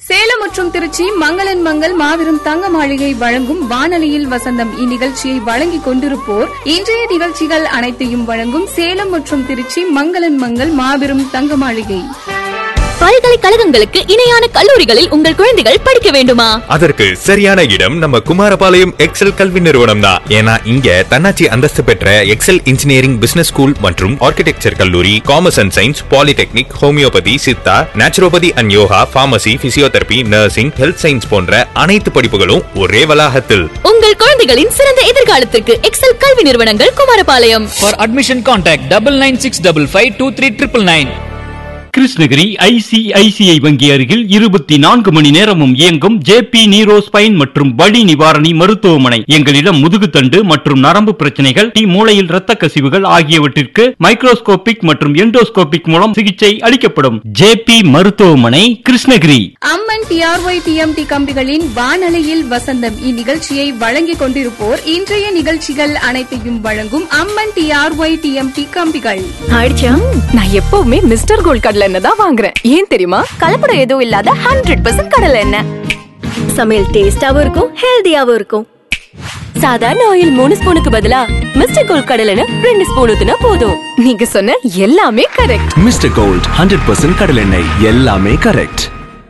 சேலம் மற்றும் திருச்சி மங்களன் மங்கள் மாபெரும் தங்க மாளிகை வழங்கும் வானொலியில் வசந்தம் இந்நிகழ்ச்சியை வழங்கிக் கொண்டிருப்போர் இன்றைய நிகழ்ச்சிகள் அனைத்தையும் வழங்கும் சேலம் மற்றும் திருச்சி மங்களன் மங்கள் மாபெரும் தங்க மாளிகை பல்கலைக்கழகங்களுக்கு இணையான கல்லூரிகளில் உங்கள் குழந்தைகள் படிக்க வேண்டுமா அதற்கு சரியான இடம் நம்ம குமாரபாளையம் எக்ஸல் கல்வி நிறுவனம் தான் ஏன்னா இங்க தன்னாட்சி அந்தஸ்து பெற்ற எக்ஸல் இன்ஜினியரிங் பிசினஸ் ஸ்கூல் மற்றும் ஆர்கிடெக்சர் கல்லூரி commerce and science polytechnic homoeopathy Siddha naturopathy and yoga pharmacy physiotherapy nursing health science போன்ற அனைத்து படிப்புகளும் ஒரே வளாகத்தில் உங்கள் குழந்தைகளின் சிறந்த எதிர்காலத்திற்கு எக்ஸல் கல்வி நிறுவனங்கள் Kumarapalayam For admission, contact double nine six double five two three triple nine. Krishnagiri ICICI வங்கி அருகில் இருபத்தி நான்கு மணி நேரமும் இயங்கும் ஜேபி நீரோ ஸ்பைன் மற்றும் வலி நிவாரணி மருத்துவமனை எங்களிடம் முதுகுத்தண்டு மற்றும் நரம்பு பிரச்சனைகள் டி மூளையில் இரத்த கசிவுகள் ஆகியவற்றிற்கு மைக்ரோஸ்கோபிக் மற்றும் எண்டோஸ்கோபிக் மூலம் சிகிச்சை அளிக்கப்படும் ஜேபி மருத்துவமனை கிருஷ்ணகிரி அம்மன் டிஆர்ஒய் டிஎம்டி கம்பிகளின் வானொலியில் வசந்தம் இந்நிகழ்ச்சியை வழங்கிக் கொண்டிருப்போர் இன்றைய நிகழ்ச்சிகள் அனைத்தையும் வழங்கும் அம்மன் டிஆர்ஒய் டிஎம்டி கம்பிகள் ஆயிடுச்சா நான் எப்பவுமே மிஸ்டர் கோல்ட் கடலை எண்ணெய் தான் வாங்குறேன் ஏன் தெரியுமா கலப்படம் எதுவும் இல்லாத ஹண்ட்ரட் பர்சன்ட் கடலை எண்ணெய் சமையல் டேஸ்டாவும் இருக்கும் ஹெல்தியாவும் இருக்கும் சாதாரண ஆயில் மூணு ஸ்பூனுக்கு பதிலா மிஸ்டர் கோல் கடலைன்னு ரெண்டு ஸ்பூன் ஊத்துனா போதும் நீங்க சொன்ன எல்லாமே correct mister gold hundred percent கடலெண்ணெய் எல்லாமே கரெக்ட்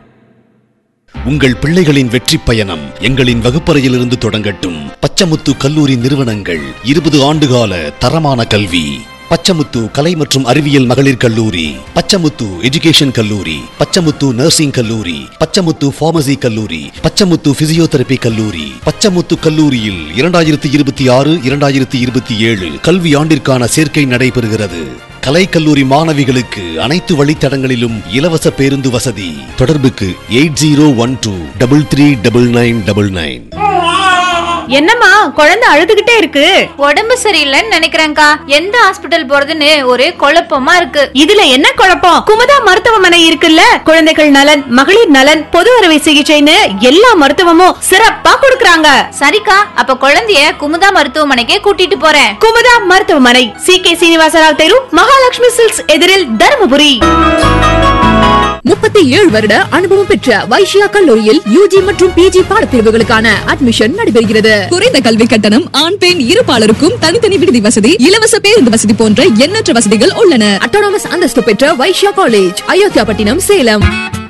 உங்கள் பிள்ளைகளின் வெற்றி பயணம் எங்களின் வகுப்பறையிலிருந்து தொடங்கட்டும் பச்சமுத்து கல்லூரி நிறுவனங்கள் இருபது ஆண்டுகால தரமான கல்வி பச்சமுத்து கலை மற்றும் அறிவியல் மகளிர் கல்லூரி பச்சமுத்து எஜுகேஷன் கல்லூரி பச்சமுத்து நர்சிங் கல்லூரி பச்சமுத்து பார்மசி கல்லூரி பச்சமுத்து பிசியோதெரபி கல்லூரி பச்சமுத்து கல்லூரியில் இரண்டாயிரத்தி இருபத்தி ஆறு இரண்டாயிரத்தி இருபத்தி ஏழு கல்வி ஆண்டிற்கான சேர்க்கை நடைபெறுகிறது கலைக்கல்லூரி மாணவிகளுக்கு அனைத்து வழித்தடங்களிலும் இலவச பேருந்து வசதி தொடர்புக்கு eight zero one two double three double nine double nine என்னம்மா குழந்தை அழுதுகிட்டே இருக்கு உடம்பு சரியில்லைன்னு நினைக்கிறேன்க்கா எந்த ஹாஸ்பிட்டல் போறதுன்னு ஒரே குழப்பமா இருக்கு இதுல என்ன குழப்பம் குமுதா மருத்துவமனை இருக்குல்ல குழந்தைகள் நலன் மகளிர் நலன் பொது அறுவை சிகிச்சைன்னு எல்லா மருத்துவமும் சிறப்பா கொடுக்கறாங்க சரிக்கா அப்ப குழந்தைய குமுதா மருத்துவமனைக்கே கூட்டிட்டு போறேன் குமுதா மருத்துவமனை சி கே சீனிவாசராவ் தெரு மகாலட்சுமி சில்க்ஸ் எதிரில் தருமபுரி முப்பத்தி ஏழு வருட அனுபவம் பெற்ற வைஷ்யா கல்லூரியில் யூஜி மற்றும் பிஜி பாடப்பிரிவுகளுக்கான அட்மிஷன் நடைபெறுகிறது குறைந்த கல்வி கட்டணம் ஆண் பெண் இருபாலருக்கும் தனித்தனி விடுதி வசதி இலவச பேருந்து வசதி போன்ற எண்ணற்ற வசதிகள் உள்ளன அட்டானமஸ் அந்தஸ்து பெற்ற வைஷ்யா காலேஜ் அயோத்தியாபட்டினம் சேலம்